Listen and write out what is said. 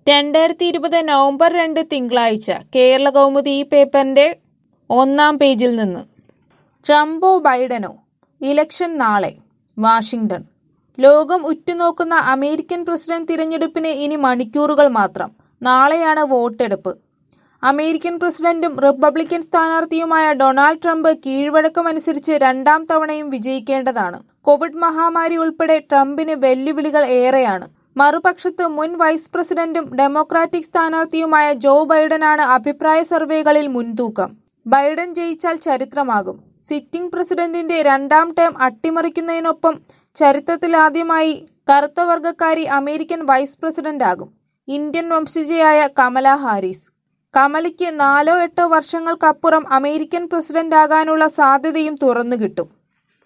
രണ്ടായിരത്തി ഇരുപത് നവംബർ രണ്ട് തിങ്കളാഴ്ച കേരള കൗമുദി ഈ പേപ്പറിന്റെ ഒന്നാം പേജിൽ നിന്ന് ട്രംപോ ബൈഡനോ ഇലക്ഷൻ നാളെ വാഷിംഗ്ടൺ ലോകം ഉറ്റുനോക്കുന്ന അമേരിക്കൻ പ്രസിഡന്റ് തിരഞ്ഞെടുപ്പിന് ഇനി മണിക്കൂറുകൾ മാത്രം നാളെയാണ് വോട്ടെടുപ്പ് അമേരിക്കൻ പ്രസിഡന്റും റിപ്പബ്ലിക്കൻ സ്ഥാനാർത്ഥിയുമായ ഡൊണാൾഡ് ട്രംപ് കീഴ്വഴക്കമനുസരിച്ച് രണ്ടാം തവണയും വിജയിക്കേണ്ടതാണ് കോവിഡ് മഹാമാരി ഉൾപ്പെടെ ട്രംപിന് വെല്ലുവിളികൾ ഏറെയാണ് മറുപക്ഷത്ത് മുൻ വൈസ് പ്രസിഡന്റും ഡെമോക്രാറ്റിക് സ്ഥാനാർത്ഥിയുമായ ജോ ബൈഡനാണ് അഭിപ്രായ സർവേകളിൽ മുൻതൂക്കം ബൈഡൻ ജയിച്ചാൽ ചരിത്രമാകും സിറ്റിംഗ് പ്രസിഡന്റിന്റെ രണ്ടാം ടേം അട്ടിമറിക്കുന്നതിനൊപ്പം ചരിത്രത്തിലാദ്യമായി കറുത്ത വർഗക്കാരി അമേരിക്കൻ വൈസ് പ്രസിഡന്റാകും ഇന്ത്യൻ വംശജയായ കമല ഹാരിസ് കമലയ്ക്ക് നാലോ എട്ടോ വർഷങ്ങൾക്കപ്പുറം അമേരിക്കൻ പ്രസിഡന്റാകാനുള്ള സാധ്യതയും തുറന്നു കിട്ടും